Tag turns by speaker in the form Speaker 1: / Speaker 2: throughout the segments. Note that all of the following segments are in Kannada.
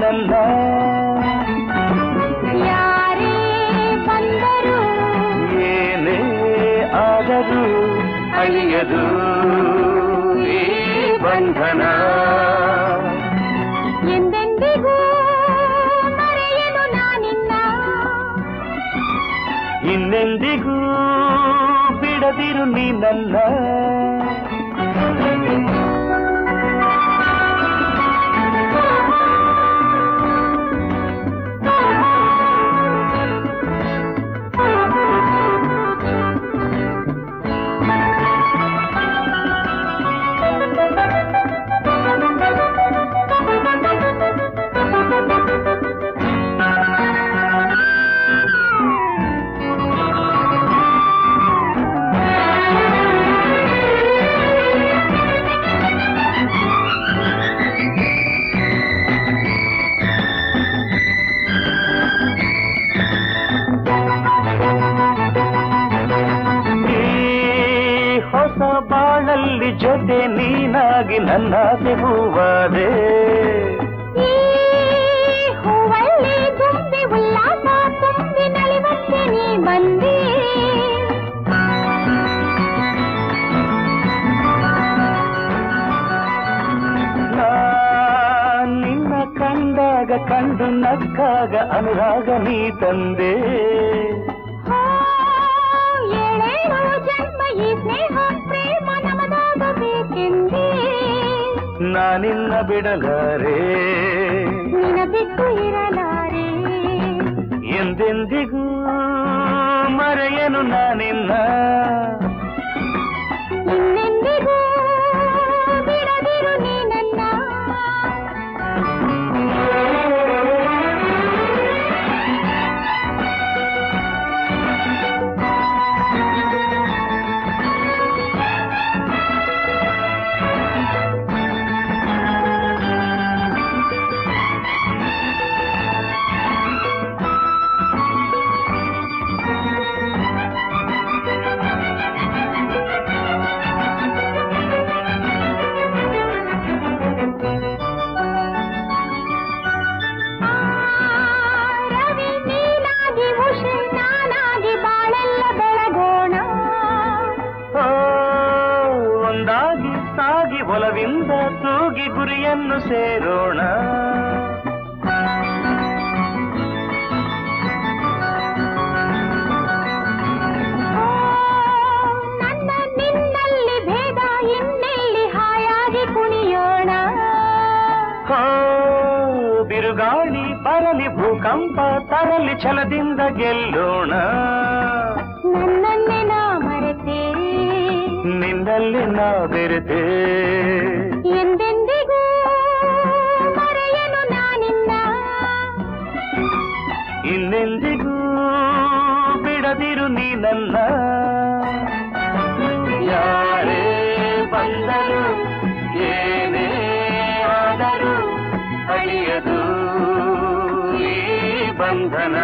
Speaker 1: ನನ್ನ
Speaker 2: ಯಾರೇ ಬಂದರು
Speaker 1: ಏನೇ ಆದರೂ ಅಳಿಯದು ಈ ಬಂಧನ
Speaker 2: ಎಂದೆಂದಿಗೂ ಮರೆಯಲು ನಾನಿನ್ನ
Speaker 1: ಇನ್ನೆಂದಿಗೂ ಬಿಡದಿರು ನೀ ನನ್ನ ಈ ಹೊಸ ಬಾಳಲ್ಲಿ ಜೊತೆ ನೀನಾಗಿ ನನ್ನ ಹೂವಾದೆ
Speaker 2: ಈ ಹೂವಲ್ಲಿ ತುಂಬಿ ಉಲ್ಲಾಸ ತುಂಬಿ ನಲಿವಂತೆ ನೀ ಬಂದಿ
Speaker 1: ನಾ ನಿನ್ನ ಕಂಡಾಗ ಕಂಡು ನಕ್ಕಾಗ ಅನುರಾಗ ನೀ ತಂದೆ
Speaker 2: ಹೋ, ಏಳೇಳು ಜನ್ಮ ಈ ಸ್ನೇಹ ಪ್ರೇಮ ನಮದಾಗಬೇಕೆಂದೇ
Speaker 1: ನಾನಿನ್ನ ಬಿಡಲಾರೆ
Speaker 2: ನಿನ ಬಿಟ್ಟು ಇರಲಾರೆ
Speaker 1: ಎಂದೆಂದಿಗೂ ಮರೆಯನು ನಾನಿನ್ನ
Speaker 2: ಇನ್ನೆಂದಿಗೂ ಬಿಡದಿರು ನೀ ನನ್ನ ಆ, ರವಿ ನೀನಾಗಿ ಉಷೆ ನಾನಾಗಿ ಬಾಳೆಲ್ಲ ಬೆಳಗೋಣ
Speaker 1: ಓ, ಒಂದಾಗಿ ಸಾಗಿ ಒಲವಿಂದ ತೂಗಿ ಗುರಿಯನ್ನು ಸೇರೋಣ
Speaker 2: ಓ, ನನ್ನ ನಿನ್ನಲ್ಲಿ ಭೇದ ಇನ್ನೆಲ್ಲಿ ಹಾಯಾಗಿ ಕುಣಿಯೋಣ
Speaker 1: ಓ, ಬಿರುಗಾಳಿ ಬರಲಿ ಭೂಕಂಪ ತರಲಿ ಛಲದಿಂದ ಗೆಲ್ಲೋಣ
Speaker 2: ನನ್ನನ್ನೇ ನಾ ಮರೆತೆ
Speaker 1: ನಿನ್ನಲ್ಲಿ ನಾ ಬೆರೆತೆ
Speaker 2: ಎಂದೆಂದಿಗೂ ಮರೆಯಲು ನಾನಿನ್ನ
Speaker 1: ಇನ್ನೆಂದಿಗೂ ಬಿಡದಿರು ನೀ ನನ್ನ ಯಾರೇ ಬಂದರು ಏನೇ ಆದರೂ ಅಳಿಯದು ಈ ಬಂಧನ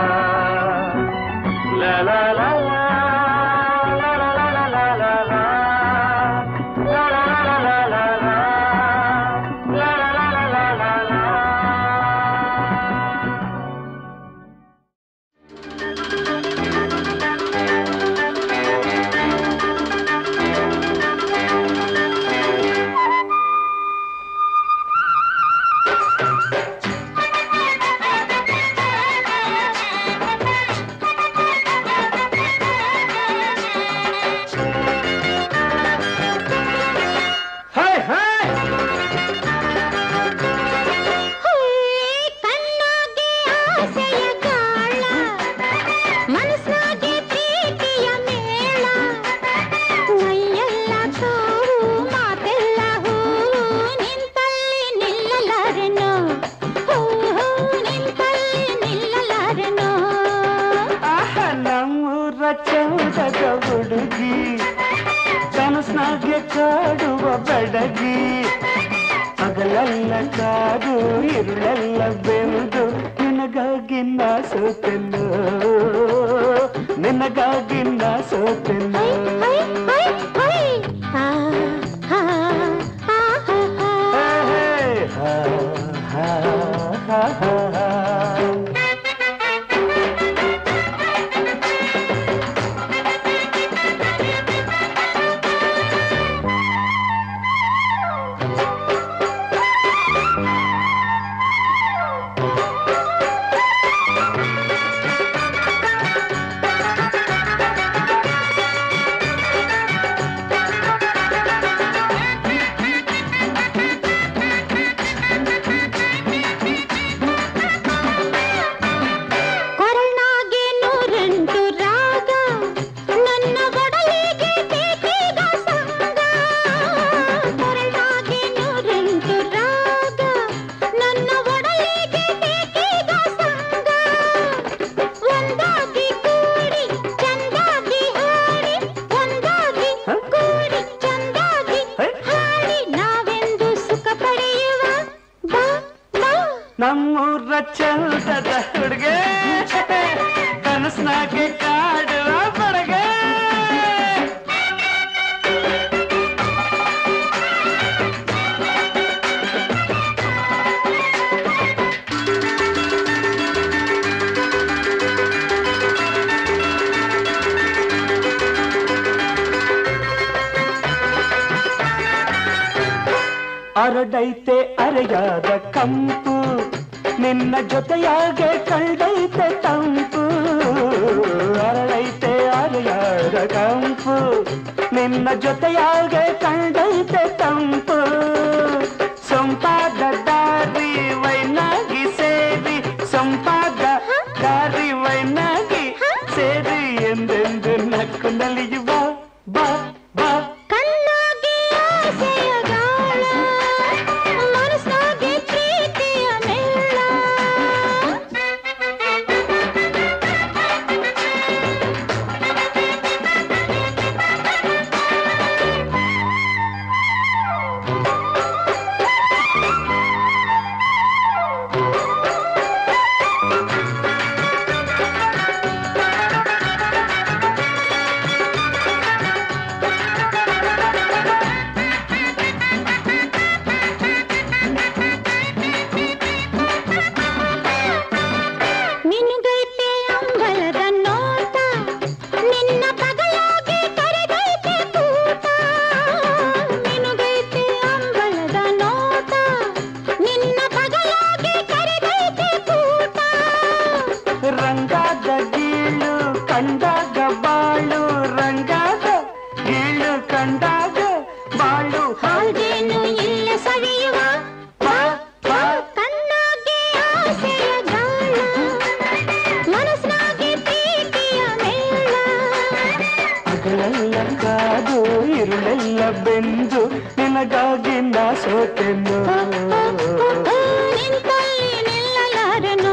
Speaker 1: ಲ ಲ ಲ ಲ, ಲ ಲ ಲ ಲ ಲ ಲ ಲ, ಲ ಲ ಲ ಲ ಲ ಲ ಲ, ಲ ಲ ಲ ಲ ಲ ಲ ಲ. ಹಾಯ್ ಹಾಯ್
Speaker 2: ಕಣ್ಣಾಗೆ ಆಸೆಯ ಗಾಳ ಮನಸ್ಸಾಗೆ ಪ್ರೀತಿಯ ಮೇಳ ಮೈಯೆಲ್ಲ ತೋರು ಮಾತೆಲ್ಲ ಹೂವು ನಿಂತಲ್ಲಿ ನಿಲ್ಲಲಾರೆನು ಹೂ ಹೂ ನಿಂತಲ್ಲಿ ನಿಲ್ಲಲಾರೆನು
Speaker 1: ಆಹ ನಮ್ಮೂರ ಚೌದದ ಹುಡುಗಿ ಕನಸ್ನಾಗೆ ಕಾಡುವ ಬಡಗಿ ಹಗಲೆಲ್ಲ ಕಾದು ಇರುಳೆಲ್ಲ ಬೆಳೆದು ನಿನಗಾಗಿ ನಾ ಸೋತೆಲ್ಲೋ ನಿನಗಾಗಿ ನಾ ಸೋತೆಲ್ಲೋ
Speaker 2: ಹೈ ಹೈ ಹೈ ಆ ಆ ಆ ಆ
Speaker 1: ಹೇ, ಹೇ, ಹಾ, ಹಾ, ಹಾ. ಚಂದದ ಹುಡುಗೆ ಕನಸ್ನಾಗೆ ಕಾಡುವ ಬಡಗೆ ಅರಡೈತೆ ಅರೆಯಾದ ಕಂಪು ನಿನ್ನ ಜೊತೆಯಾಗೆ ಕಂಡೈತೆ ತಂಪು ಅರಡೈತೆ ಅರೆಯಾದ ಕಂಪು ನಿನ್ನ ಜೊತೆಯಾಗೆ ಕಂಡೈತೆ ತಂಪು ಸಂಪಾದ ದಾರಿ ವೈನಾಗಿ ಸೇರಿ ಸಂಪಾದ ದಾರಿ ವೈನಾಗಿ ಸೇರಿ ಎಂದೆಂದು ನಕ್ಕು ನಲಿಯುವ ಬಾ ಬಾ
Speaker 2: ಕಣ್ಣಾಗಿ ಆಸೆಯ ಗಾಳ ಮನಸ್ಸಾಗಿ ಪ್ರೀತಿಯ ಮೇಳ ನಿನಗೈತೆ ಅಂಬಲದ ನೋಟ ನಿನ್ನ ಪಗಲಾಗಿ ಕರೆಗೈತೆ ಕೂಟ ನಿನಗೈತೆ ಅಂಬಲದ ನೋಟ ನಿನ್ನ ಪಗಲಾಗಿ ಕರೆಗೈತೆ ಕೂಟ
Speaker 1: ರಂಗಾದ ಗೀಳು ಕಂಡಾಗ ಬಾಳು ರಂಗಾದ ಗೀಳು ಕಂಡಾಗ ಬಾಳು
Speaker 2: ಹಾಗೇನು ಇಲ್ಲ ಸವಿಯುವ
Speaker 1: ಬಾ, ಬಾ.
Speaker 2: ಕಣ್ಣಾಗಿ ಆಸೆಯ ಗಾಳ ಮನಸ್ಸಾಗಿ ಪ್ರೀತಿಯ ಮೇಳ
Speaker 1: ಹಗಲೆಲ್ಲ ಕಾದು ಇರುಳೆಲ್ಲ ಬೆಂದು ನಿನಗಾಗಿ ನಾ ಸೋತೆನು
Speaker 2: ನಿಂತಲ್ಲಿ ನಿಲ್ಲಲಾರೆನೋ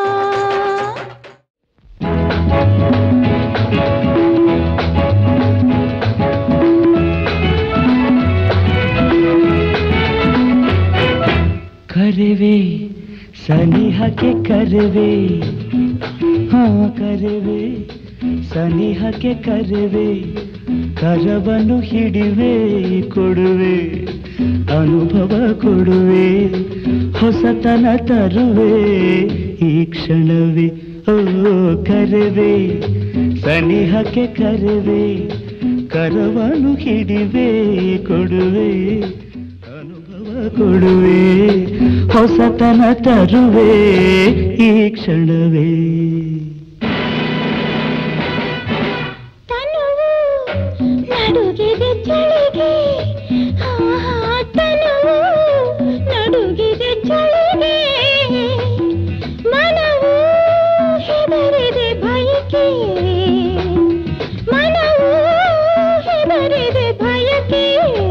Speaker 1: ಕರೆವೆ ಸನಿಹಕ್ಕೆ ಕರೆವೆ ಹಾ ಕರೆವೆ ಸನಿಹಕ್ಕೆ ಕರೆವೆ ಕರವನ್ನು ಹಿಡಿವೆ ಕೊಡುವೆ ಅನುಭವ ಕೊಡುವೆ ಹೊಸತನ ತರುವೆ ಈ ಕ್ಷಣವೇ ಓ ಕರೆವೆ ಸನಿಹಕ್ಕೆ ಕರೆವೆ ಕರವನ್ನು ಹಿಡಿವೆ ಕೊಡುವೆ ಅನುಭವ ಕೊಡುವೆ ಹೊಸತನ ತರುವೆ ಈ ಕ್ಷಣವೇ
Speaker 2: ತನುವು ನಡುಗಿದೆ ಚಳಿಗೆ ಆಹಾ, ತನುವು ನಡುಗಿದೆ ಚಳಿಗೆ ಮನವು ಹೆದರಿದೆ ಭಯಕ್ಕೆ ಮನವು ಹೆದರಿದೆ ಭಯಕ್ಕೆ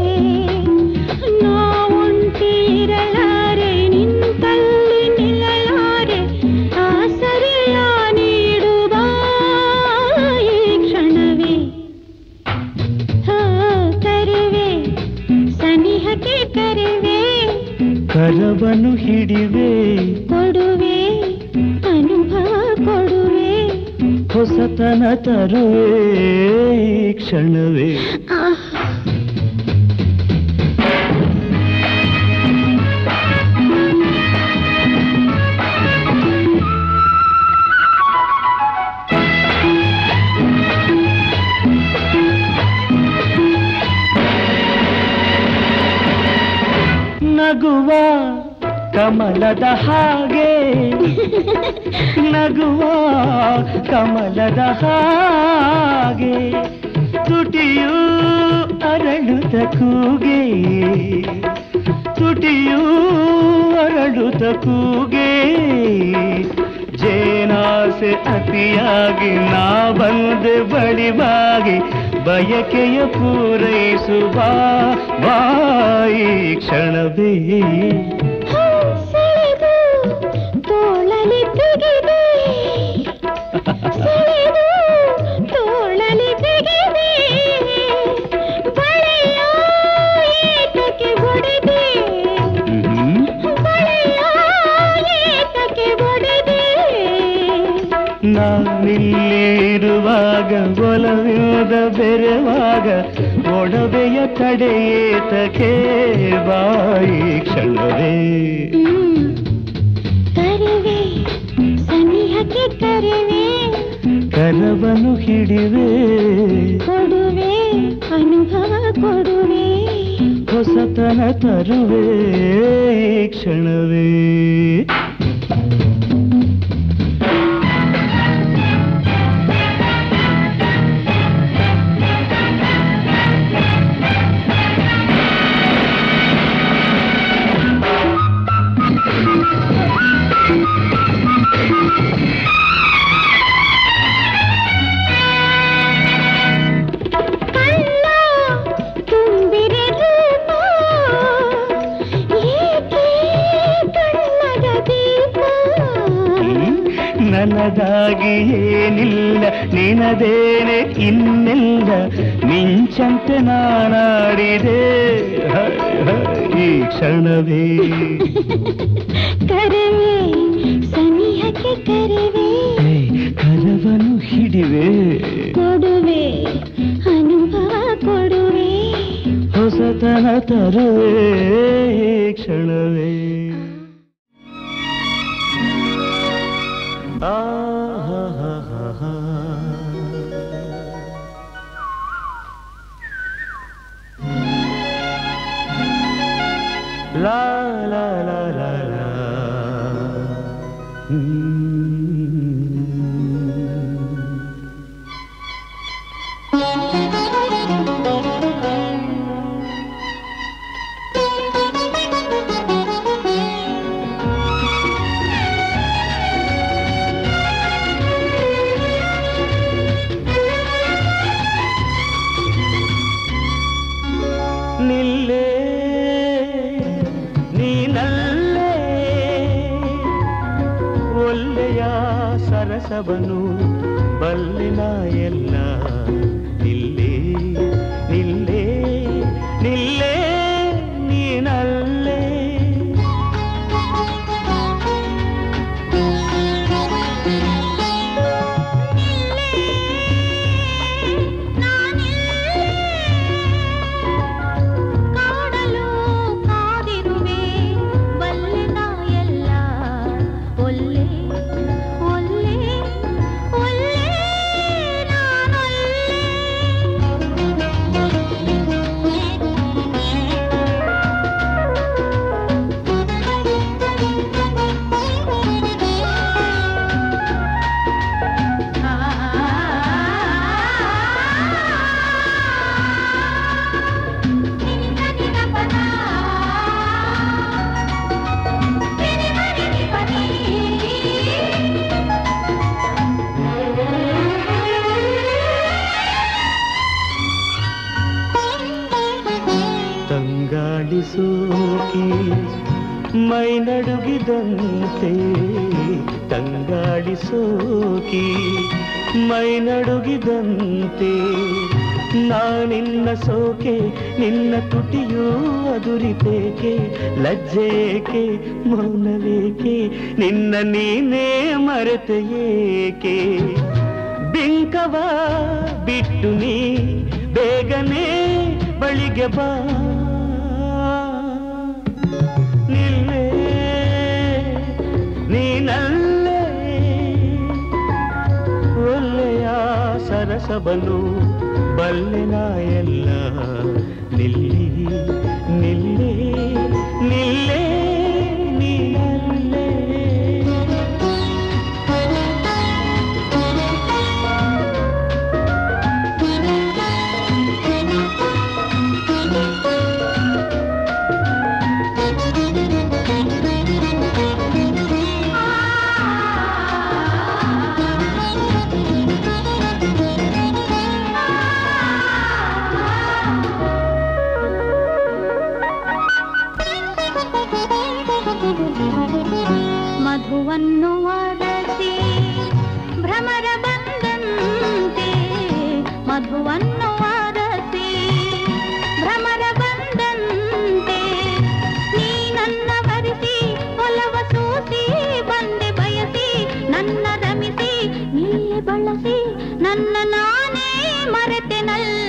Speaker 2: ನಾವೊಂಟಿ ಇರಲಾರೆ ನಿಂತಲ್ಲಿ ನಿಲ್ಲಲಾರೆ ಆಸರೆಯ ನೀಡುವ ಈ ಕ್ಷಣವೇ ಹೋ ಕರೆವೆ ಸನಿಹಕ್ಕೆ ಕರೆವೆ
Speaker 1: ಕರವನ್ನು ಹಿಡಿವೆ
Speaker 2: ಕೊಡುವೆ ಅನುಭವ ಕೊಡುವೆ
Speaker 1: ಹೊಸತನ ತರುವೆ ಈ ಕ್ಷಣವೇ
Speaker 2: ಆಹ್
Speaker 1: ನಗುವ ಕಮಲದ ಹಾಗೆ ನಗುವ ಕಮಲದ ಹಾಗೆ ತುಟಿಯು ಅರಳುತ್ತ ಕೂಗೆ ತುಟಿಯೂ ಅರಳುತ್ತ ಕೂಗೆ ಜೇನಾಸೆ ಅತಿಯಾಗಿ ನಾ ಬಂದೆ ಬಳಿವಾಗಿ ಬಯಕೆಯ ಪೂರೈಸುವ ಬಾಯಿ ಕ್ಷಣವೇ
Speaker 2: ಸೆಳೆದು ತೋಳಲಿ ತೆಗೆದೆ ಸೆಳೆದು ತೋಳಲಿ ತೆಗೆದೆ ಬಳೆಯ ಏತಕ್ಕೆ ಹೊಡೆದೆ
Speaker 1: ಹ್ಮ್.
Speaker 2: ಬಳೆಯ ಏತಕ್ಕೆ
Speaker 3: ಬೆರೆವಾಗ ಒಡವೆಯ ತಡೆಯೇತಕ್ಕೆ ಬಾಯಿ ಕ್ಷಣವೇ
Speaker 2: ಹ್ಮ್. ಕರೆವೆ ಸನಿಹಕ್ಕೆ ಕರೆವೆ
Speaker 3: ಕರವನು ಹಿಡಿವೆ
Speaker 2: ಕೊಡುವೆ ಅನುಭವ ಕೊಡುವೆ
Speaker 3: ಹೊಸತನ ತರುವೆ ಈ ಕ್ಷಣವೇ
Speaker 2: ಕಣ್ಣ ತುಂಬಿರೆ ರೂಪ ಏಕೆ ಕಣ್ಣದ ದೀಪ
Speaker 3: ನನ್ನದಾಗಿ ಏನಿಲ್ಲ ನಿನದೇನೆ ಇನ್ನೆಲ್ಲ ಮಿಂಚಂತೆ ನಾನಾಡಿದೆ ಹ, ಹ, ಈ ಕ್ಷಣವೇ
Speaker 2: ಕರೆವೆ ಸನಿಹಕ್ಕೆ ಕರೆವೆ
Speaker 3: ಏ, ಕರವನು ಹಿಡಿವೆ
Speaker 2: ಕೊಡುವೆ ಅನುಭವ ಕೊಡುವೆ
Speaker 3: ಹೊಸತನ ತರುವೆ ಈ ಕ್ಷಣವೇ ಆ ಹಾ ಹಾ ಹಾ ಹಾ. ಲಾ ಲಾ ಲಾ ಲಾ ಲಾ ಹ್ಮ್. ನಿಲ್ಲೇ ನೀನಲ್ಲೇ ಒಳ್ಳೆಯ ಸರಸವನು ಬಲ್ಲಿನ ಎಲ್ಲ ನಿಲ್ಲೇ ನಿಲ್ಲೇ ನಿಲ್ಲೇ ನೀನಲ್ಲೇ
Speaker 2: ಕಾಡಲು ಕಾದಿರುವೆ ಬಲ್ಲೆನ ಎಲ್ಲ ಒಲ್ಲೆ ಒಲ್ಲೆ ಒಲ್ಲೆ
Speaker 3: ತಂಗಾಳಿ ಸೋಕಿ ಮೈ ನಡುಗಿದಂತೆ ತಂಗಾಳಿ ಸೋಕಿ ಮೈ ನಡುಗಿದಂತೆ ನಾನಿನ್ನ ಸೋಕೆ ನಿನ್ನ ತುಟಿಯೂ ಅದುರಿತೇಕೆ ಲಜ್ಜೇಕೆ ಮೌನವೇಕೆ ನಿನ್ನ ನೀನೇ ಮರೆತೆ ಏಕೆ ಬಿಂಕವ ಬಿಟ್ಟು ನೀ ಬೇಗನೆ ಬಳಿಗೆ ಬಾ ನಿಲ್ಲೇ ನೀನಲ್ಲೇ ಒಳ್ಳೆಯ ಸರಸವನು ಬಲ್ಲೆನ ಎಲ್ಲ ನಿಲ್ಲಿ ನಿಲ್ಲೇ ನಿಲ್ಲೇ ನೀನಲ್ಲೇ
Speaker 2: ಮಧುವನ್ನು ಅರಸಿ ಭ್ರಮರ ಬಂದಂತೆ ಮಧುವನ್ನು ಅರಸಿ ಭ್ರಮರ ಬಂದಂತೆ ನೀ ನನ್ನ ವರಿಸಿ ಒಲವ ಸೂಸಿ ಬಂದೆ ಬಯಸಿ ನನ್ನ ರಮಿಸಿ ನೀ ಬಳಸಿ ನನ್ನ ನಾನೇ ಮರೆತೆನಲ್ಲ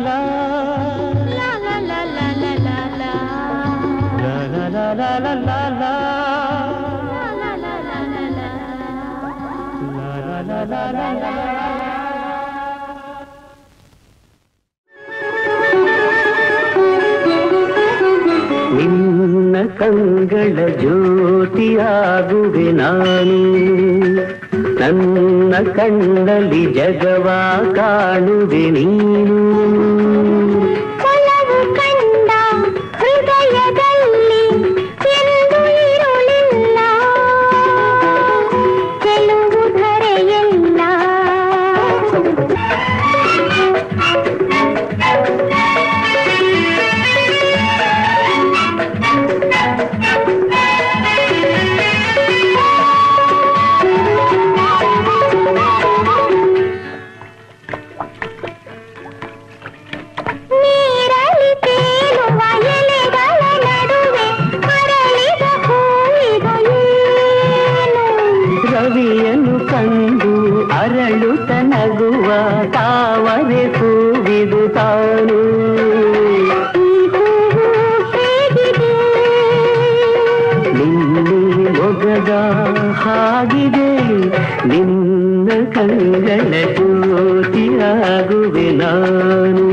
Speaker 3: ಲಾ
Speaker 2: ಲಾ ಲಾ ಲಾ ಲಾ ಲಾ ಲಾ ಲಾ.
Speaker 3: ಲಾ ಲಾ ಲಾ ಲಾ ಲಾ ಲಾ ಲಾ.
Speaker 2: ಲಾ ಲಾ ಲಾ ಲಾ ಲಾ ಲಾ.
Speaker 3: ಲಾ ಲಾ ಲಾ ಲಾ ಲಾ ಲಾ. ನಿನ್ನ ಕಂಗಳ ಜ್ಯೋತಿಯಾಗುವೆ ನಾನು ನನ್ನ ಕಣ್ಣಲ್ಲಿ ಜಗವ ಕಾಣುವೆ ನೀನು
Speaker 2: ಒಲವು ಕಂಡ ಹೃದಯದಲ್ಲಿ ಎಂದು ಇರುಳಿಲ್ಲ ಕೆಲವು ಧರೆಯಲ್ಲ ನೀರಲ್ಲಿ ತೇಲುವ ಎಲೆಗಳ ನಡುವೆ ಅರಳಿದ ಹೂವಿದು ಏನು
Speaker 3: ರವಿಯನ್ನು ಕಂಡು ಅರಳುತ್ತ ನಗುವ ತಾವರೆ ಹೂವಿದು ತಾನು
Speaker 2: ಈ ಹೂವು ಹೇಗಿದೆ
Speaker 3: ನಿನ್ನೆ ಮೊಗದ ಹಾಗಿದೆ ನಿನ್ನ ಕಂಗಳ ಜ್ಯೋತಿಯಾಗುವೆ ನಾನು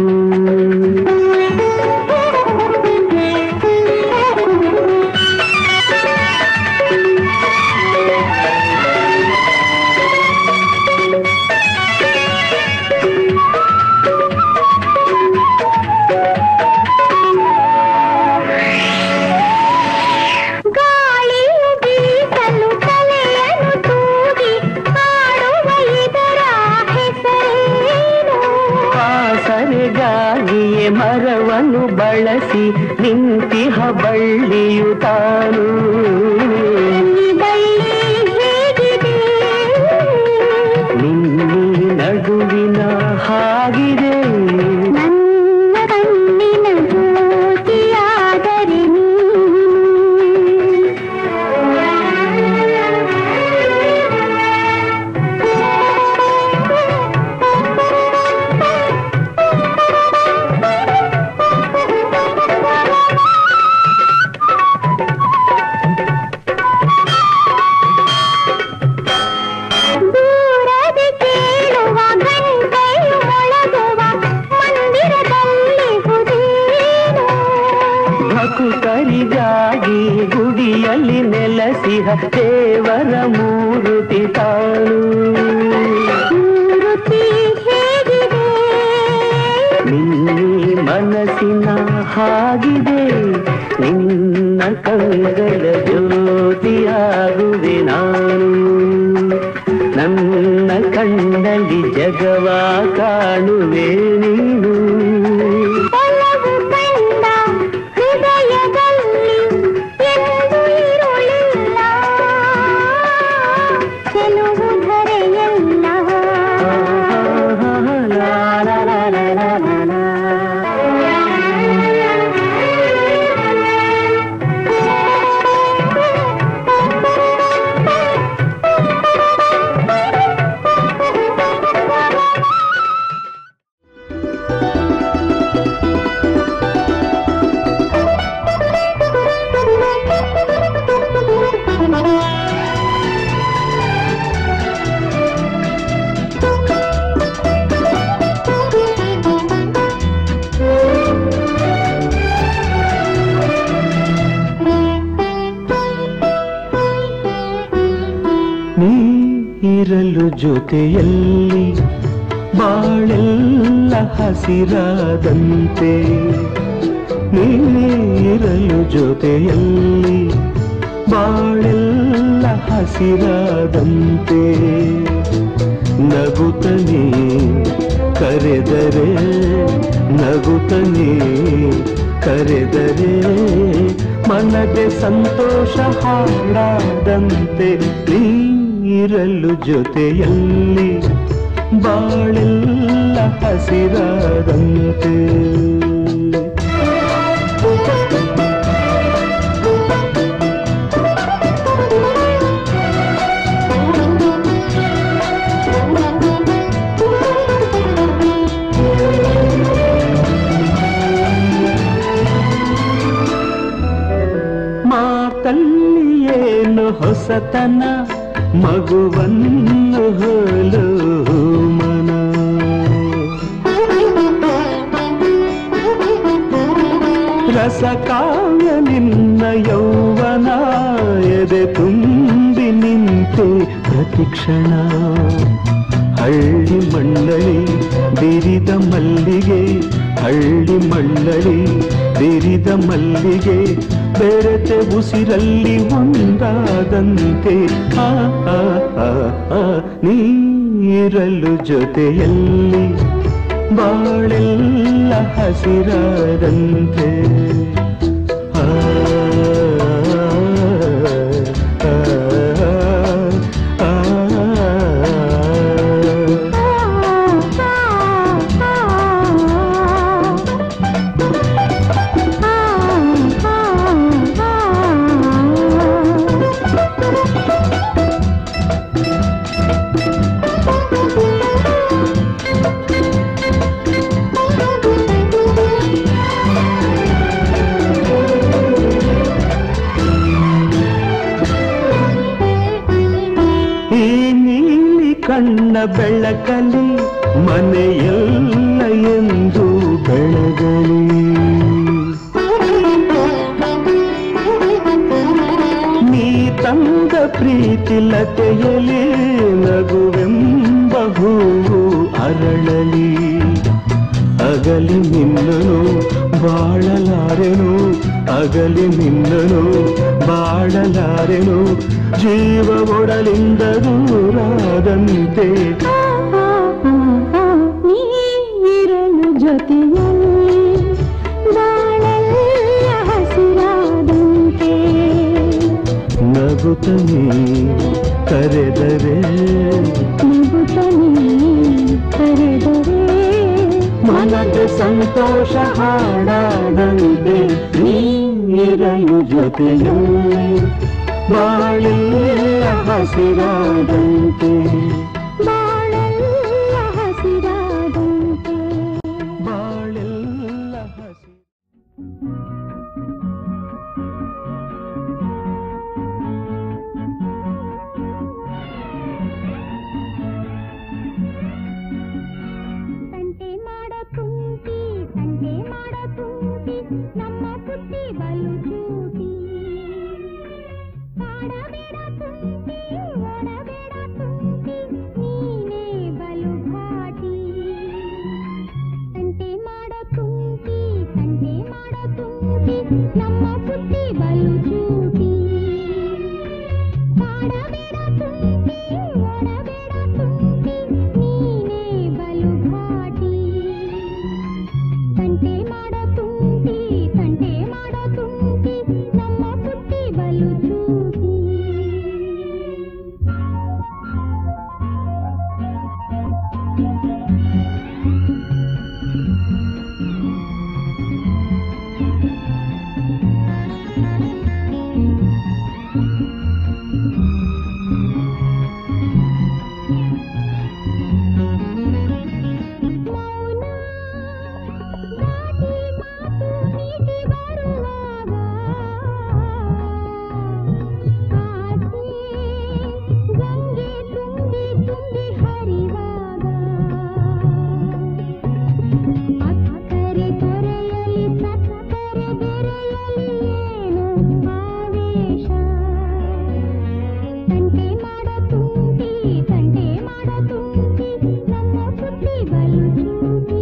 Speaker 2: ಗಾಳಿಯು ಬೀಸಲು ತಲೆಯನ್ನು ತೂಗಿ ಹಾಡುವ ಇದರ ಹೆಸರೇನು
Speaker 3: ಆಸರೆಗಾಗಿಯೇ ಮರವನ್ನು ಬಳಸಿ ನಿಂತಿಹ ಬಳ್ಳಿಯು ತಾನು
Speaker 2: ಈ ಬಳ್ಳಿ ಹೇಗಿದೆ
Speaker 3: ನಿನ್ನೆ ನಡುವಿನ ಹಾಗಿದೆ
Speaker 2: ನನ್ನ ಕಣ್ಣಿನ ಜ್ಯೋತಿಯಾದರೆ ದೂರದೆ ಕೇಳುವ ಗಂಟೆಯು ಮೊಳಗುವ ಮಂದಿರದಲ್ಲಿ ಹುದೇನು
Speaker 3: ಭಕುತರಿಗಾಗಿ ಗುಡಿಯಲ್ಲಿ ನೆಲೆಸಿಹ ದೇವರ ಮೂರುತಿ ತಾನು
Speaker 2: ಮೂರುತಿ ಹೇಗಿದೆ
Speaker 3: ನಿನ್ನೆ ಮನಸ್ಸಿನ ಹಾಗಿದೆ ನಿನ್ನ ಕಂಗಳ ಜ್ಯೋತಿಯಾಗುವೆ ನಾನು ನನ್ನ ಕಣ್ಣಲ್ಲಿ ಜಗವ ಕಾಣುವೆ ನೀನು
Speaker 2: ಒಲವು ಕಂಡ ಹೃದಯದಲ್ಲಿ ಎಂದು ಇರುಳಿಲ್ಲ ಕೆಲವು ಧರೆಯಲ್ಲ
Speaker 3: ಲಾ ಲಾ ಲಾ ಲಾ ಲಾ ಲಾ ಲಾ. ನೀ ಇರಲು ಜೊತೆಯಲ್ಲಿ ಬಾಳೆಲ್ಲ ಹಸಿರಾದಂತೆ ನೀರಲು ಜೊತೆಯಲ್ಲಿ ಬಾಳೆಲ್ಲ ಹಸಿರಾದಂತೆ ನಗುತ್ತನೆ ಕರೆದರೆ ನಗುತ್ತನೆ ಕರೆದರೆ ಮನದೆ ಸಂತೋಷ ಹಾಡಾದಂತೆ ನೀರಲು ಜೊತೆಯಲ್ಲಿ ಬಾಳೆಲ್ಲ ಹಸಿರಾದಂತೆ ಹೊಸತನ ಮಗುವನ್ನು ಹೋಲು ಮನ ರಸಕಾವ್ಯ ನಿನ್ನ ಯೌವನ ಎದೆ ತುಂಬಿ ನಿಂತೆ ಪ್ರತಿಕ್ಷಣ ಹಳ್ಳಿ ಮಣ್ಣಳಿ ಬಿರಿದ ಮಲ್ಲಿಗೆ ಹಳ್ಳಿ ಮಣ್ಣಳಿ ಬಿರಿದ ಮಲ್ಲಿಗೆ ಬೆರೆತೆ ಉಸಿರಲ್ಲಿ ಒಂದಾದಂತೆ ಆ ಆ, ಆ, ಆ, ನೀರಲು ಜೊತೆಯಲ್ಲಿ ಬಾಳೆಲ್ಲ ಹಸಿರಾದಂತೆ ಆ, ಆ, ಆ, ಆ. ಈ ನೀಲಿ ಕಣ್ಣ ಬೆಳಕಲಿ ಮನೆಯಲ್ಲ ಎಂದು ಬೆಳಗಲಿ ನೀ ತಂದ ಪ್ರೀತಿ ಲತೆಯಲಿ ನಗುವೆಂಬ ಹೂವು ಅರಳಲಿ ಅಗಲಿ ನಿನ್ನನು ಬಾಳಲಾರೆನು ಅಗಲಿ ನಿನ್ನನು ಬಾಳಲಾರೆನು ಜೀವ ಒಡಲಿಂದ ದೂರಾದಂತೆ
Speaker 2: ನೀರಲು ಜೊತೆಯಲ್ಲಿ ಬಾಳೆಲ್ಲ ಹಸಿರಾದಂತೆ
Speaker 3: ನಗುತ್ತನೆ ಕರೆದರೆ
Speaker 2: ನಗುತ್ತಲೇ ಕರೆದರೆ
Speaker 3: ಮನದ ಸಂತೋಷ ಹಾಡಾದಂತೆ ನೀರಲು ಜೊತೆಯಲ್ಲಿ ಬಾಳೆಲ್ಲ ಹಸಿರಾದಂತೆ
Speaker 2: ಬಾಳೆಲ್ಲ ಹಸಿರಾದಂತೆ
Speaker 3: ಬಾಳೆಲ್ಲ ಹಸಿ
Speaker 2: ತಂಟೆ ಮಾಡೋ ತುಂಟಿ ತಂಟೆ ಮಾಡೋ ತುಂಟಿ ನಮ್ಮ ಪುಟ್ಟಿ ಬಲು ಚೂಟಿ ಕಾಡಬೇಡ ತುಂಟಿ ಓಡಬೇಡ ತುಂಟಿ ನೀನೇ ಬಲು ಘಾಟಿ ತಂಟೆ ಮಾಡೋ ತುಂಟಿ ತಂಟೆ ಮಾಡೋ ತುಂಟಿ ನಮ್ಮ ಪುಟ್ಟಿ ಬಲು ಚೂಟಿ ಕಾಡಬೇಡ ತುಂಟಿ ಓಡಬೇಡ ತುಂಟಿ ನೀನೇ ಬಲು ಘಾಟಿ ತಂಟೆ ಮಾಡೋ ತುಂಟಿ ತಂಟೆ ಮಾಡೋ ತುಂಟಿ ನಮ್ಮ ಪುಟ್ಟಿ ಬಲು ಚೂಟಿ ಮೌನ ದಾಟಿ ಮಾತು ನೀತಿ ಬರುವಾಗ ಆಸೆ ಗಂಗೆ ತುಂಬಿ ತುಂಬಿ ಹರಿವಾಗ ಅಕ್ಕರೆ ತೊರೆಯಲಿ ಸಕ್ಕರೆ ಬೆರೆಯಲಿ ಏನು ಆವೇಶ ತಂಟೆ ಮಾಡೋ ತುಂಟಿ ತಂಟೆ ಮಾಡೋ ತುಂಟಿ ನಮ್ಮ ಬುದ್ಧಿ ಬಲು ಚೂಟಿ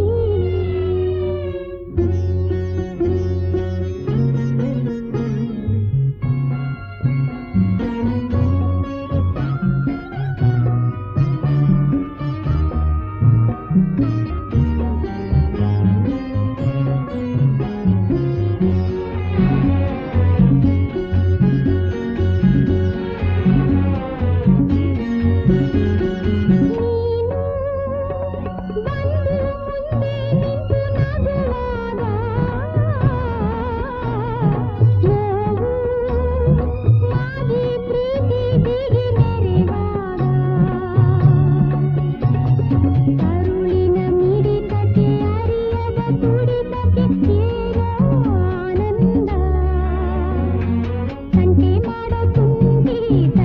Speaker 2: ತಂಟೆ ಮಾಡೋ ತುಂಟಿ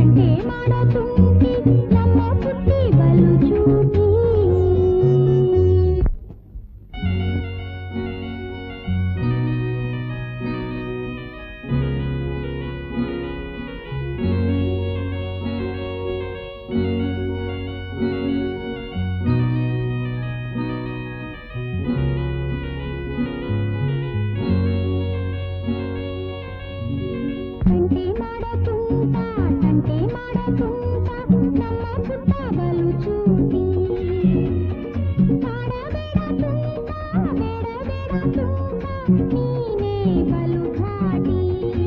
Speaker 2: ನೀನೇ ಬಲು ಘಾಟಿ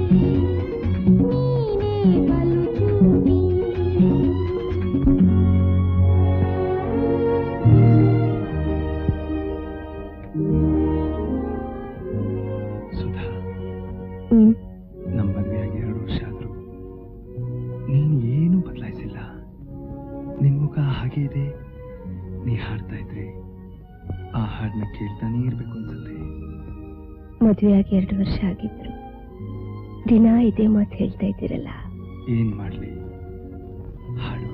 Speaker 2: ನೀನೇ ಬಲು ಚೂಟಿ
Speaker 4: ಸುಧಾ
Speaker 2: ಹ್ಮ್
Speaker 4: ನಮ್ಮ ಮದುವೆಯಾಗಿ ಎರಡು ವರ್ಷ ಆದರೂ ನೀನು ಏನೂ ಬದಲಾಯಿಸಿಲ್ಲ ನಿನ್ನ ಮುಖ ಹಾಗೆ ಇದೆ ನೀ ಹಾಡ್ತಾ ಇದ್ರೆ ಆ ಹಾಡನ್ನ ಕೇಳ್ತಾನೇ ಇರ್ಬೇಕು ಅನ್ಸುತ್ತೆ
Speaker 2: ಮದುವೆಯಾಗಿ ಎರಡು ವರ್ಷ ಆಗಿದ್ರು ದಿನ ಇದೇ ಮಾತು ಹೇಳ್ತಾ ಇದ್ದೀರಲ್ಲ
Speaker 4: ಏನ್ ಮಾಡ್ಲಿ ಹಾಡು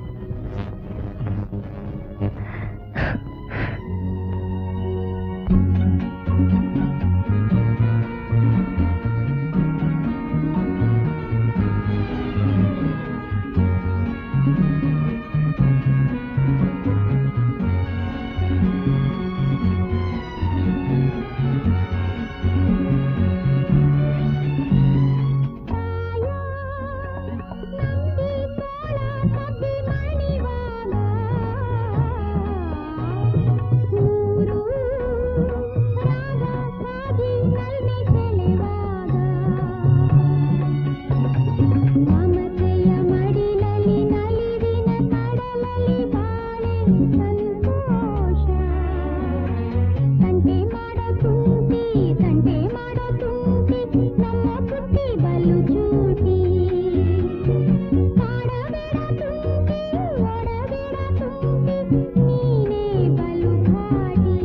Speaker 5: ಮಮತೆಯ ಮಡಿಲಲ್ಲಿ ನಲಿವಿನ ಕಡಲಲ್ಲಿ ಬಾಳೆ ಸಂತೋಷ ತಂಟೆ ಮಾಡೋ ತುಂಟಿ ತಂಟೆ ಮಾಡೋ ತುಂಟಿ ನಮ್ಮ ಪುಟ್ಟಿ ಬಲು ಚೂಟಿ ಕಾಡಬೇಡ ತುಂಟಿ ಓಡಬೇಡ ತುಂಟಿ ನೀನೇ ಬಲು ಘಾಟಿ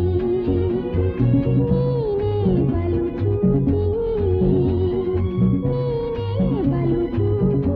Speaker 5: ನೀನೇ ಬಲು ಚೂಟಿ ನೀನೇ ಬಲು ಚೂಟಿ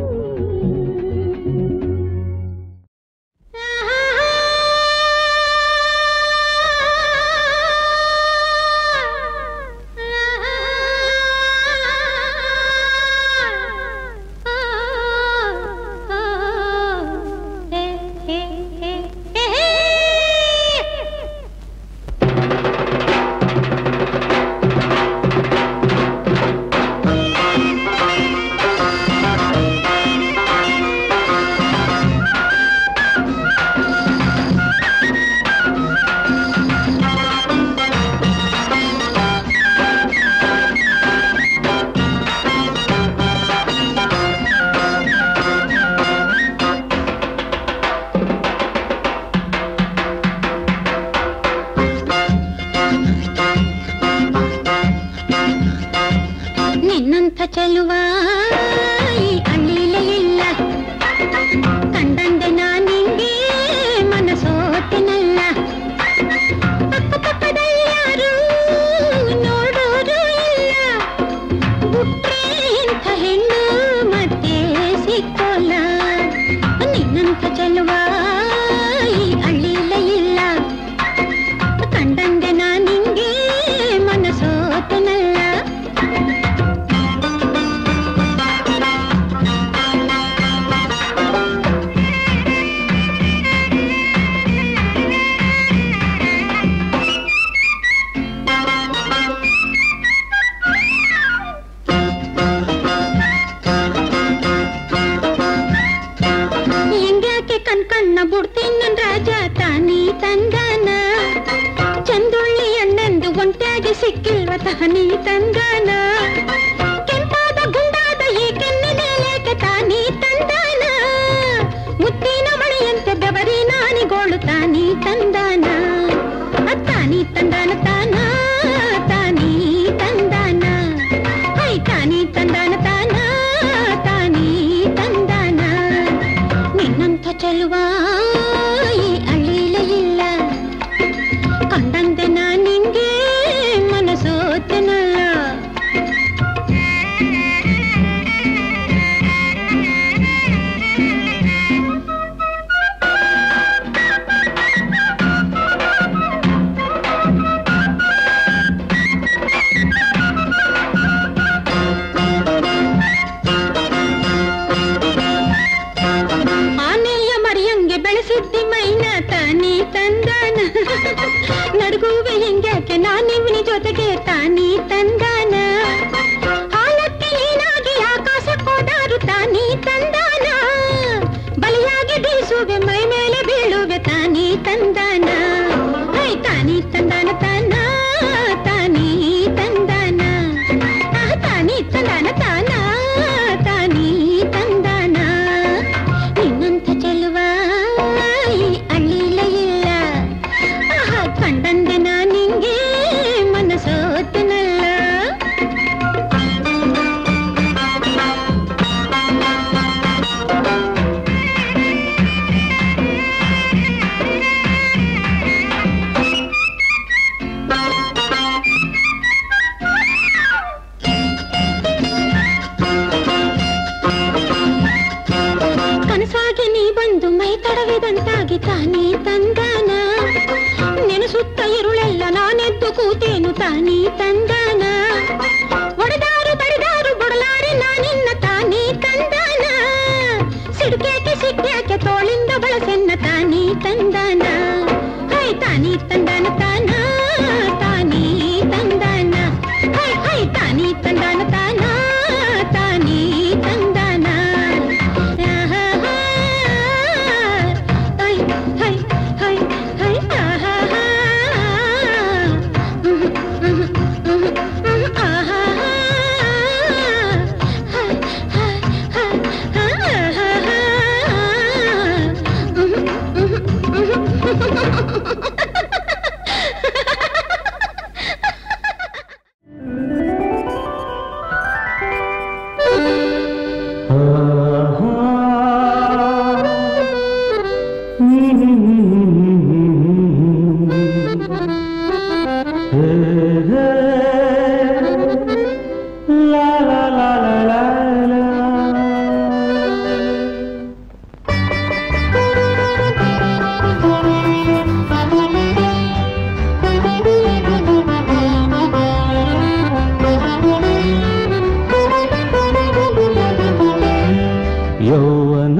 Speaker 5: ನಿನ್ನಂಥ ಚೆಲುವ ಈ ಹಳ್ಳಿಲೇ ಇಲ್ಲ ಕಂಡಂದೆ ನಾನಿಂಗೆ ಮನಸೋತಿನಲ್ಲ ಅಕ್ಕಪಕ್ಕದಲ್ಲಿ ಯಾರು ನೋಡೋರು ಇಲ್ಲ ಹುಟ್ರೆ ಇಂಥ ಹೆಣ್ಣು ಮತ್ತೆ ಸಿಕ್ಕೋಲ್ಲ ನಿನ್ನಂಥ ಚೆಲುವ ಈ ಹಳ್ಳಿಲೇ ಇಲ್ಲ ಕಂಡಂದೆ ನಾನಿಂಗೆ ಮನಸೋತನಲ್ಲ ಹೆಂಗ್ಯಾಕೆ ಕಣ್ ಕಣ್ಣ ಬಿಡ್ತೀನಿ ನನ್ ರಾಜ ತಾನಿ ತಂದಾನ ಚಂದುಳ್ಳಿ ಅಣ್ಣಂದು ಒಂಟ್ಯಾಗಿ ಸಿಕ್ಕಿಲ್ವ ತಹನಿ ತಂದಾನ ಕೆಂಪಾದ ಗುಂಡಾದ ಈ ಕೆನ್ನಿನೇಲೇಕೆ ತಾನಿ ತಂದಾನ ಮುತ್ತಿನ ಮಳೆಯಂತೆ ಬೆವರಿ ನಾನಿಗೋಳು ತಾನಿ ತಂದಾನ ತಾನಿ ತಂದಾನ ತಾನ ತಾನಿ ತಂದಾನ ಹೈ ತಾನಿ ತಂದಾನ ತಾನ ತಾನಿ ತಂದಾನ ನಿನ್ನಂಥ ಚೆಲುವ ಈ ಹಳ್ಳಿಲೇ ಇಲ್ಲ ಕಂಡಂತೆ ನಾ ನಿಂಗೆ ಮನಸೋತನಲ್ಲ
Speaker 2: ಕವಿದಂತಾಗಿ ತಾನೇ ತಂದಾನ ನೆನೆಸುತ್ತ ಇರುಳೆಲ್ಲ ನಾನೆದ್ದು ಕೂತೇನು ತಾನೇ ತಂದಾನ ಒಡೆದಾರು ಬಡಿದಾರು ಬುಡಲಾರೆ ನಾನಿನ್ನ ತಾನೇ ತಂದಾನ ಸಿಡ್ಕ್ಯಾಕೆ ಸಿಡ್ಕ್ಯಾಕೆ ತೋಳಿಂದ ಬಳಸೆನ್ನ ತಾನೇ ತಂದಾನ ಹೈ ತಾನೇ ತಂದಾನ ತಾನ ತಾನೇ ತಂದಾನ ಹೈ ಹೈ ತಾನೇ ತಂದಾನ ತಾನ ತಾನೇ ತಂದಾನ ಆಹಾಹಾ. ಹೈ ಹೈ ಹೈ ಹೈ ಆಹಾಹಾ. ಹ್ಮ್, ಹ್ಮ್, ಹ್ಮ್, ಹ್ಮ್, ಆಹಾಹಾ. ಹೈ, ಹೈ, ಹೈ, ಹೈ, ಆಹಾಹಾ. ಹ್ಮ್, ಹ್ಮ್,
Speaker 3: La la la la la la. ಯೌವನ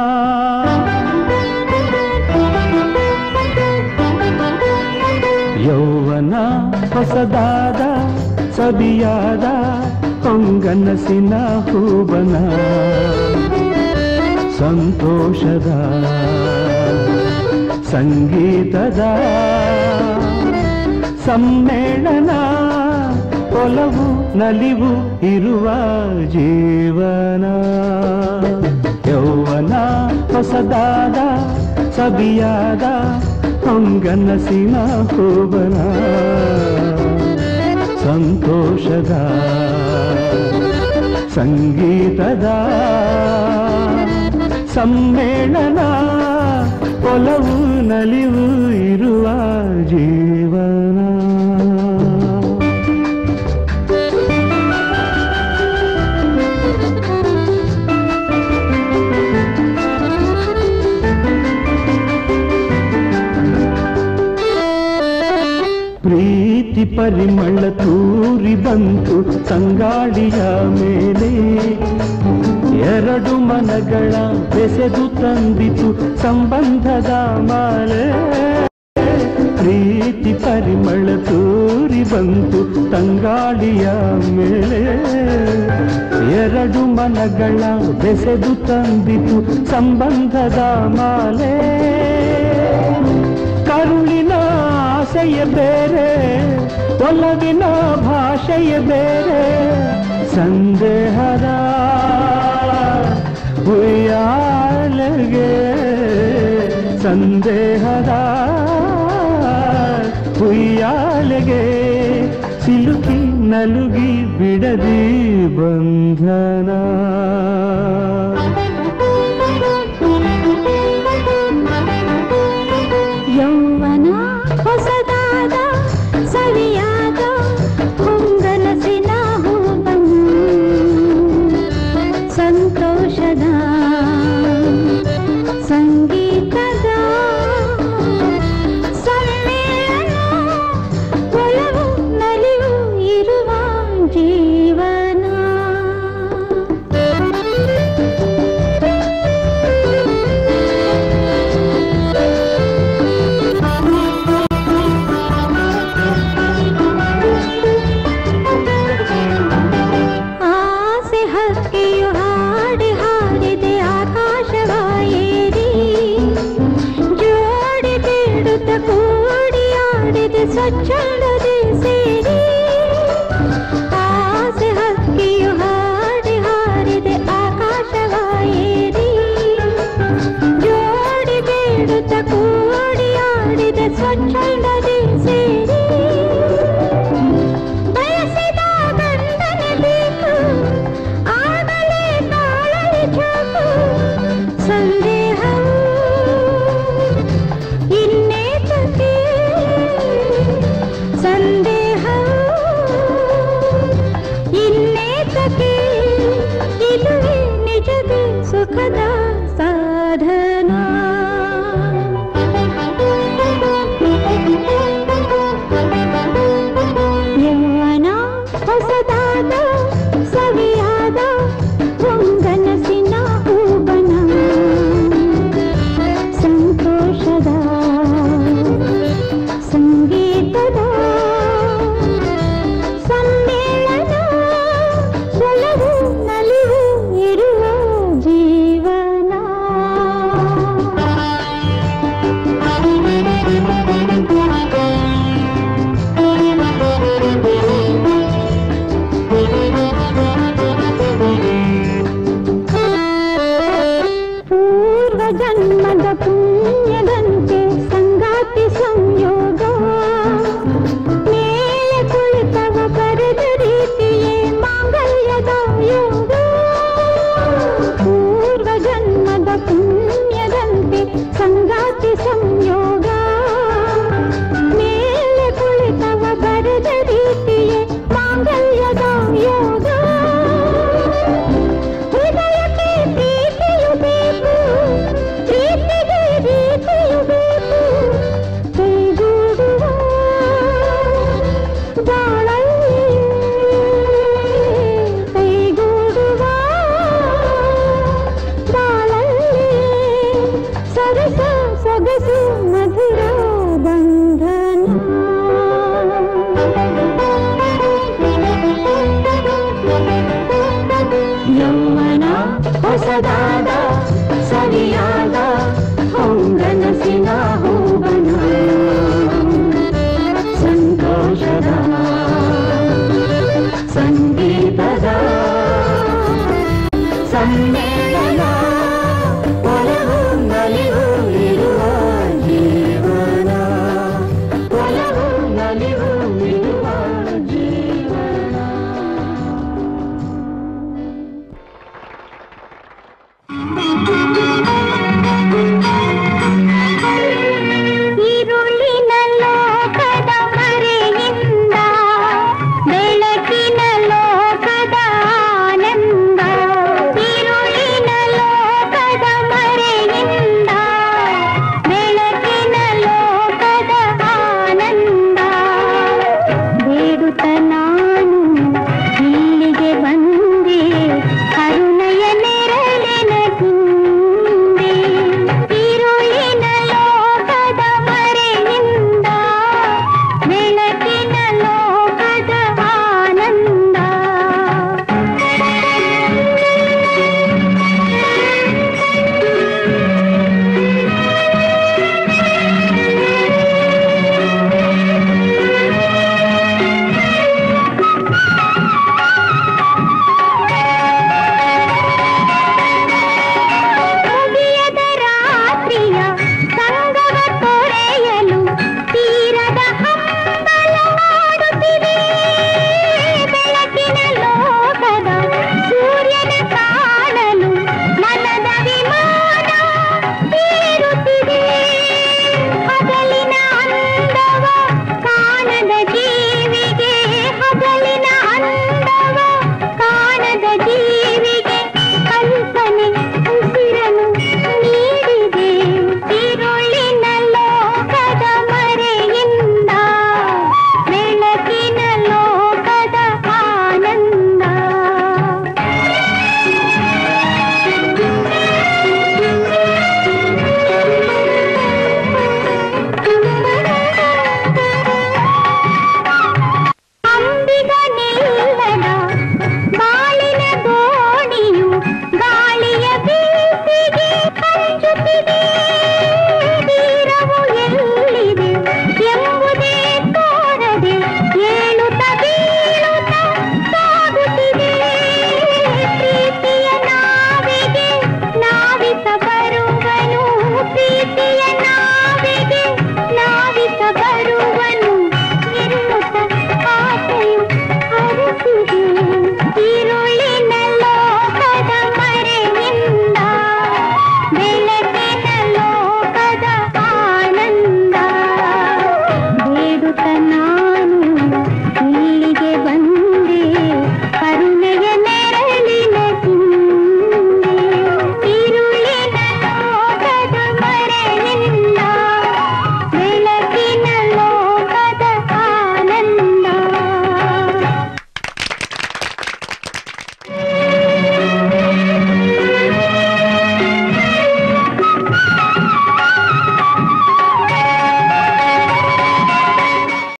Speaker 3: ಯೌವನ ಹೊಸದಾದ ಸಬಿಯಾದ ಹೊಂಗನಸಿನ ಹೂಬನ ಸಂತೋಷದ ಸಂಗೀತದ ಸಮ್ಮೇಳನ ಒಲವು ನಲಿವು ಇರುವ ಜೀವನ ಯೌವನ ಹೊಸದಾದ ಸಬಿಯಾದ ಹೊಂಗನಸಿನ ಹೂವನ ಸಂತೋಷದ ಸಂಗೀತದ ಸಮ್ಮೇಳನ ಒಲವು ನಲಿವು ಇರುವ ಜೀವನ ಪ್ರೀತಿ ಪರಿಮಳ ತೂರಿ ಬಂತು ತಂಗಾಳಿಯ ಮೇಲೆ ಎರಡು ಮನಗಳ ಬೆಸೆದು ತಂದಿತು ಸಂಬಂಧದ ಮಾಲೆ ಪ್ರೀತಿ ಪರಿಮಳ ತೂರಿ ಬಂತು ತಂಗಾಳಿಯ ಮೇಲೆ ಎರಡು ಮನಗಳ ಬೆಸೆದು ತಂದಿತು ಸಂಬಂಧದ ಮಾಲೆ ಕರುಳಿನ ಆಸೆಯ ಬೇರೆ ಒಲವಿನ ಭಾಷೆಯ ಬೇರೆ ಸಂದೇಹದ ಹುಯ್ಯಾಲೆಗೆ ಸಂದೇಹದ ಹುಯ್ಯಾಲೆಗೆ ಸಿಲುಕಿ ನಲುಗಿ ಬಿಡದಿ ಬಂಧನ
Speaker 2: ಯೌವನ ಹೊಸದಾದ ಸವಿಯಾದ ಹೊಂಗನಸಿನ ಹೂವನು ಸಂತೋಷದ ಸಂಗೀತದ ಸಮ್ಮೇಳನ ಒಲವು ನಲಿವು ಇರುವ ಜೀವನ ಆಸೆ ಹಕ್ಕಿಯು ಹಾಡಿ ಹಾಡಿದೆ ಆಕಾಶವಾಯೇರಿ ಜೋಡಿ ಬೇಡುತ್ತ ಕೂಡಿ ಆಡಿದೆ ಸ್ವಚ್ಛಂದದೆ ಸೇರಿ ಆಸೆ ಹಕ್ಕಿಯು ಹಾಡಿ ಹಾಡಿದೆ ಆಕಾಶವಾಯೇರಿ ಜೋಡಿ ಬೇಡುತ್ತ ಕೂಡಿ ಆಡಿದೆ ಸ್ವಚ್ಛಂದದೆ ಸೇರಿ ಬಯಸಿದ ಗಂಡನೆ ಬೇಕು ಆಗಲೇ ತಾಳಲಿ ಚಾಕು ಸಂದೇಹವು ಇನ್ನೇತಕ್ಕೆ ಸಂದೇಹವು ಇನ್ನೇತಕ್ಕೆ ಇದುವೇ ನಿಜದ ಸುಖದ ಸಾಧನ ಹೊಸದಾದ ಸವಿಯಾದ ಹೊಂಗನಸಿನ ಹೂಬನ ಸಂತೋಷದ ಸಂಗೀತದ ಸಮ್ಮೇಳನ ಒಲವು ನಲಿವು ಇರುವ ಜೀವನ ಪೂರ್ವ ಜನ್ಮದ ಪುಣ್ಯದಂತೆ ಸಂಗಾತಿ ಸಂಯೋಗ ಮೇಲೆ ಕುಳಿತವ ಕರೆದ ರೀತಿಯೇ ಮಾಂಗಲ್ಯದ ಯೋಗ ಪೂರ್ವ ಜನ್ಮದ ಪುಣ್ಯದಂತೆ ಸಂಗಾತಿ ಸಂಯೋಗ ಮೇಲೆ ಕುಳಿತವ ಬರೆದ ರೀತಿಯೇ ಮಾಂಗಲ್ಯದ ಯೋಗ ಹೃದಯಕ್ಕೆ ಪ್ರೀತಿಯು ಬೇಕು ಪ್ರೀತಿಗೆ ರೀತಿಯು ಬೇಕು ಕೈಗೂಡುವ ಬಾಳಲ್ಲಿ ಕೈಗೂಡುವ ಬಾಳಲ್ಲಿ ಸರಸ ಸೊಗಸು ಮಧುರ ಬಂಧನ ಯೌವನ ಹೊಸದಾದ ಸರಿಯಾದ ಹೊಂಗನಸಿನ ಹೂವನ ಸಂತೋಷದ ಸಂಗ